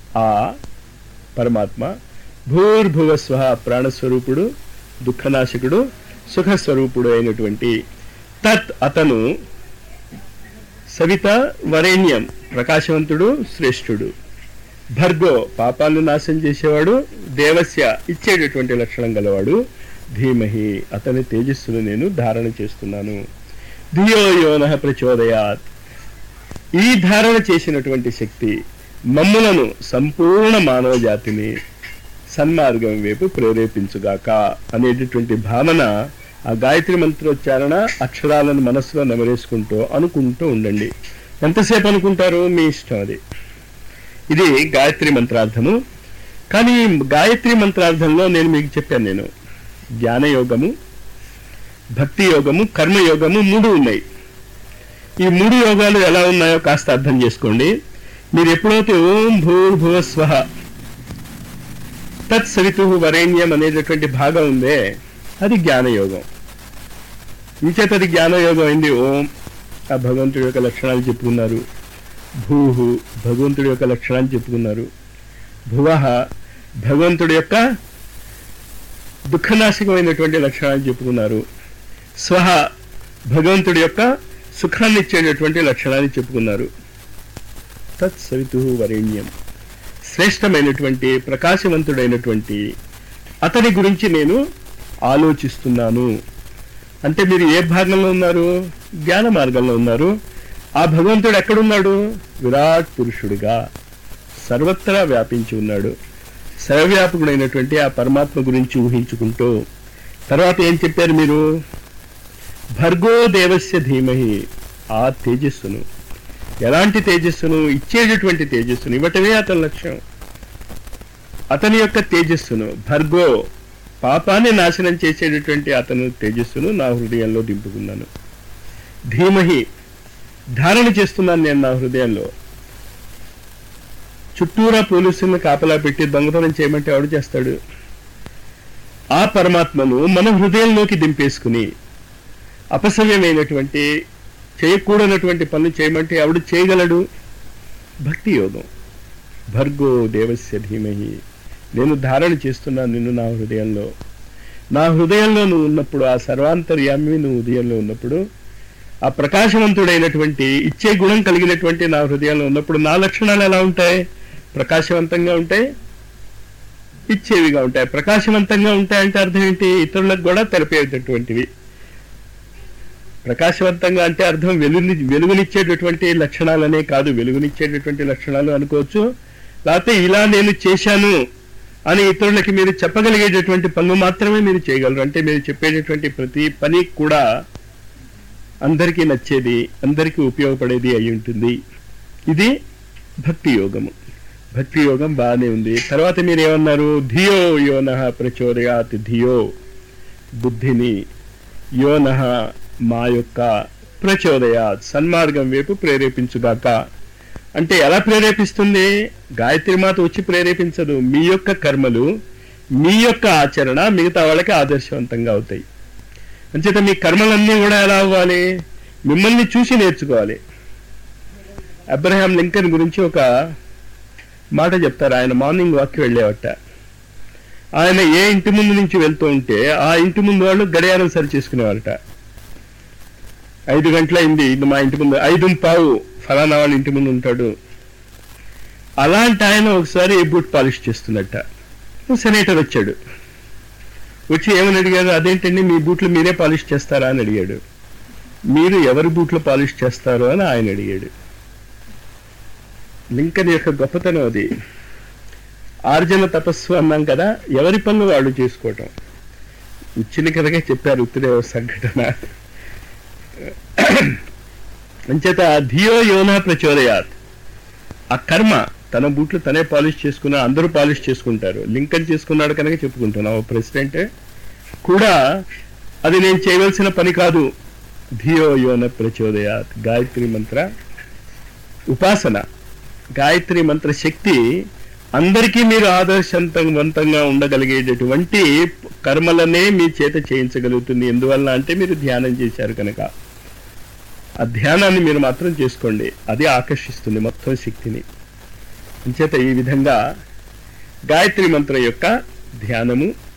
ఆ పరమాత్మ భూర్భువ స్వహ ప్రాణస్వరూపుడు దుఃఖనాశకుడు సుఖస్వరూపుడు అయినటువంటి తత్ అతను సవిత వరేణ్యం ప్రకాశవంతుడు శ్రేష్ఠుడు భర్గో పాపాలను నాశనం చేసేవాడు దేవస్య ఇచ్చేటటువంటి లక్షణం గలవాడు ధీమహి అతని తేజస్సును నేను ధారణ చేస్తున్నాను ధియో యోన ప్రచోదయాత్ ఈ ధారణ చేసినటువంటి శక్తి మమ్ములను సంపూర్ణ మానవ జాతిని సన్మార్గం వైపు ప్రేరేపించుగాక అనేటటువంటి భావన ఆ గాయత్రి మంత్రోచ్చారణ అక్షరాలను మనసులో నెమరేసుకుంటూ అనుకుంటూ ఉండండి ఎంతసేపు అనుకుంటారు మీ ఇష్టం అది ఇది గాయత్రి మంత్రార్థము కానీ గాయత్రి మంత్రార్థంలో నేను మీకు చెప్పాను నేను జ్ఞానయోగము భక్తి యోగము కర్మయోగము మూడు ఉన్నాయి ఈ మూడు యోగాలు ఎలా ఉన్నాయో కాస్త అర్థం చేసుకోండి మీరు ఎప్పుడైతే ఓం భూర్భువ స్వహ తత్ సవితు వరేణ్యం అనేటటువంటి భాగం ఉందే అది జ్ఞానయోగం ఇంచేత అది జ్ఞానయోగం అయింది ఓం ఆ భగవంతుడి యొక్క లక్షణాలు చెప్పుకున్నారు భూహు భగవంతుడి యొక్క లక్షణాలు చెప్పుకున్నారు భువహ భగవంతుడి యొక్క దుఃఖనాశకమైనటువంటి లక్షణాలు చెప్పుకున్నారు స్వహ భగవంతుడి యొక్క సుఖాన్ని ఇచ్చేటటువంటి లక్షణాలు చెప్పుకున్నారు తత్ సవితు వరేణ్యం శ్రేష్టమైనటువంటి ప్రకాశవంతుడైనటువంటి అతని గురించి నేను ఆలోచిస్తున్నాను అంటే మీరు ఏ భాగంలో ఉన్నారు జ్ఞాన మార్గంలో ఉన్నారు ఆ భగవంతుడు ఎక్కడున్నాడు విరాట్ పురుషుడిగా సర్వత్రా వ్యాపించి ఉన్నాడు సర్వవ్యాపకుడైనటువంటి ఆ పరమాత్మ గురించి ఊహించుకుంటూ తర్వాత ఏం చెప్పారు మీరు భర్గో దేవస్య ధీమహి ఆ తేజస్సును ఎలాంటి తేజస్సును ఇచ్చేటటువంటి తేజస్సును ఇవ్వటమే అతని లక్ష్యం అతని యొక్క తేజస్సును భర్గో పాపాన్ని నాశనం చేసేటటువంటి అతను తేజస్సును నా హృదయంలో దింపుకున్నాను ధీమహి ధారణ చేస్తున్నాను నేను నా హృదయంలో చుట్టూరా పోలీసులను కాపలా పెట్టి దొంగతనం చేయమంటే ఎవడు చేస్తాడు ఆ పరమాత్మను మన హృదయంలోకి దింపేసుకుని అపసవ్యమైనటువంటి చేయకూడనటువంటి పనులు చేయమంటే ఎవడు చేయగలడు భక్తి యోగం భర్గో దేవస్య ధీమహి నేను ధారణ చేస్తున్నాను నిన్ను నా హృదయంలో నా హృదయంలో నువ్వు ఉన్నప్పుడు ఆ సర్వాంతర్యామి నువ్వు హృదయంలో ఉన్నప్పుడు ఆ ప్రకాశవంతుడైనటువంటి ఇచ్చే గుణం కలిగినటువంటి నా హృదయంలో ఉన్నప్పుడు నా లక్షణాలు ఎలా ఉంటాయి ప్రకాశవంతంగా ఉంటాయి ఇచ్చేవిగా ఉంటాయి ప్రకాశవంతంగా ఉంటాయంటే అర్థం ఏంటి ఇతరులకు కూడా తెలిపేటటువంటివి ప్రకాశవంతంగా అంటే అర్థం వెలుగుని వెలుగునిచ్చేటటువంటి లక్షణాలనే కాదు వెలుగునిచ్చేటటువంటి లక్షణాలు అనుకోవచ్చు లేకపోతే ఇలా నేను చేశాను అని ఇతరులకి మీరు చెప్పగలిగేటటువంటి పనులు మాత్రమే మీరు చేయగలరు అంటే మీరు చెప్పేటటువంటి ప్రతి పని కూడా అందరికీ నచ్చేది అందరికీ ఉపయోగపడేది అయి ఉంటుంది ఇది భక్తి యోగము భక్తి యోగం బాగానే ఉంది తర్వాత మీరు ఏమన్నారు ధియో యోన ప్రచోదయాత్ ధియో బుద్ధిని యోన మా యొక్క ప్రచోదయాత్ సన్మార్గం వైపు ప్రేరేపించుగాక అంటే ఎలా ప్రేరేపిస్తుంది గాయత్రి మాత వచ్చి ప్రేరేపించదు మీ యొక్క కర్మలు మీ యొక్క ఆచరణ మిగతా వాళ్ళకి ఆదర్శవంతంగా అవుతాయి అంచేత మీ కర్మలన్నీ కూడా ఎలా అవ్వాలి మిమ్మల్ని చూసి నేర్చుకోవాలి అబ్రహాం లింకన్ గురించి ఒక మాట చెప్తారు ఆయన మార్నింగ్ వాక్కి వెళ్ళేవట ఆయన ఏ ఇంటి ముందు నుంచి వెళ్తూ ఉంటే ఆ ఇంటి ముందు వాళ్ళు గడియారం సరి చేసుకునేవారట ఐదు గంటలైంది ఇది మా ఇంటి ముందు ఐదు పావు ఫలానా వాళ్ళ ఇంటి ముందు ఉంటాడు అలాంటి ఆయన ఒకసారి బూట్ పాలిష్ చేస్తున్నట్ట సెనేటర్ వచ్చాడు వచ్చి ఏమని అడిగారు అదేంటండి మీ బూట్లు మీరే పాలిష్ చేస్తారా అని అడిగాడు మీరు ఎవరి బూట్లు పాలిష్ చేస్తారు అని ఆయన అడిగాడు లింకన్ యొక్క గొప్పతనం అది ఆర్జన తపస్సు అన్నాం కదా ఎవరి పనులు వాళ్ళు చేసుకోవటం ఇచ్చిన కథగా చెప్పారు ఉత్తరే సంఘటన అంచేత ధియో యోన ప్రచోదయాత్ ఆ కర్మ తన బూట్లు తనే పాలిష్ చేసుకున్నా అందరూ పాలిష్ చేసుకుంటారు లింకన్ చేసుకున్నాడు కనుక చెప్పుకుంటున్నా ఓ ప్రెసిడెంట్ కూడా అది నేను చేయవలసిన పని కాదు ధియో యోన ప్రచోదయాత్ గాయత్రి మంత్ర ఉపాసన గాయత్రి మంత్ర శక్తి అందరికీ మీరు ఆదర్శవంతంగా ఉండగలిగేటటువంటి కర్మలనే మీ చేత చేయించగలుగుతుంది ఎందువల్ల అంటే మీరు ధ్యానం చేశారు కనుక ఆ ధ్యానాన్ని మీరు మాత్రం చేసుకోండి అది ఆకర్షిస్తుంది మొత్తం శక్తిని అంచేత ఈ విధంగా గాయత్రి మంత్రం యొక్క ధ్యానము